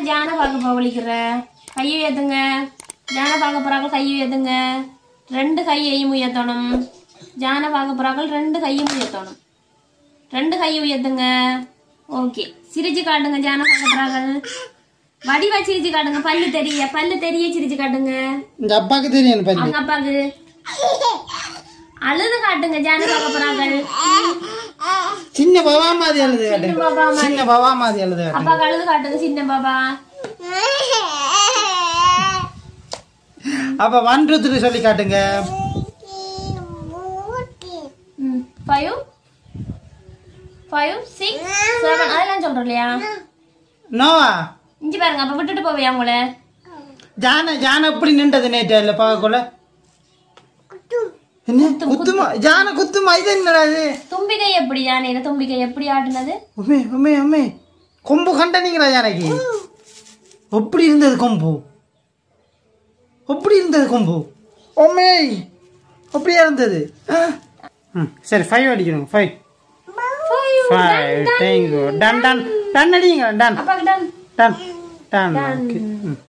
யாரு ஜானை பார்க்க பவளிக்கிற கையை ஏத்துங்க ஜானை பார்க்க போறாங்க கையை ஏத்துங்க ரெண்டு கையையும் உயர்த்தணும் ஜானை பார்க்க போறாங்க ரெண்டு கையும் உயர்த்தணும் ரெண்டு கையை உயர்த்துங்க ஓகே சிரிச்சு காட்டுங்க ஜானை பார்க்க போறாங்க வடிவா சிரிச்சு காட்டுங்க பல்லு தெரிய பல்லு தெரிய சிரிச்சு காட்டுங்க இந்த அப்பாக்கு தெரியும் பல்லு அவங்க அப்பாக்கு அழுது காட்டுங்க ஜானை பார்க்க போறாங்க சின்ன பாபா மாதிரி எழுது காட்டு சின்ன பாபா மாதிரி. சின்ன பாபா மாதிரி எழுது காட்டு அப்பாக்கு அழுது காட்டுங்க சின்ன பாபா அப்ப ஒன் டூ த்ரீ சொல்லி காட்டுங்க ஃபைவ் ஃபைவ் சிக்ஸ் செவன் அதெல்லாம் சொல்றோம் இல்லையா நோவா இஞ்சி பாருங்க அப்ப விட்டுட்டு போவியா உங்களை ஜான ஜான எப்படி நின்றது நேற்று இல்ல பார்க்கக்குள்ள என்ன குத்துமா ஜான குத்துமா இது என்னடா இது தும்பிக்கை எப்படி யானையில தும்பிக்கை எப்படி ஆட்டுனது உமே உமே உமே கொம்பு கண்டனீங்களா ஜானகி எப்படி இருந்தது கொம்பு எப்படி இருந்தது கொம்பு உமே அப்படியே இருந்தது ஆ. ம், சரி ஃபைவ் அடிக்கணும் five five thank you done done done அடிங்க டன் அப்பாக்கு டன் டன் டன் ஓகே ம்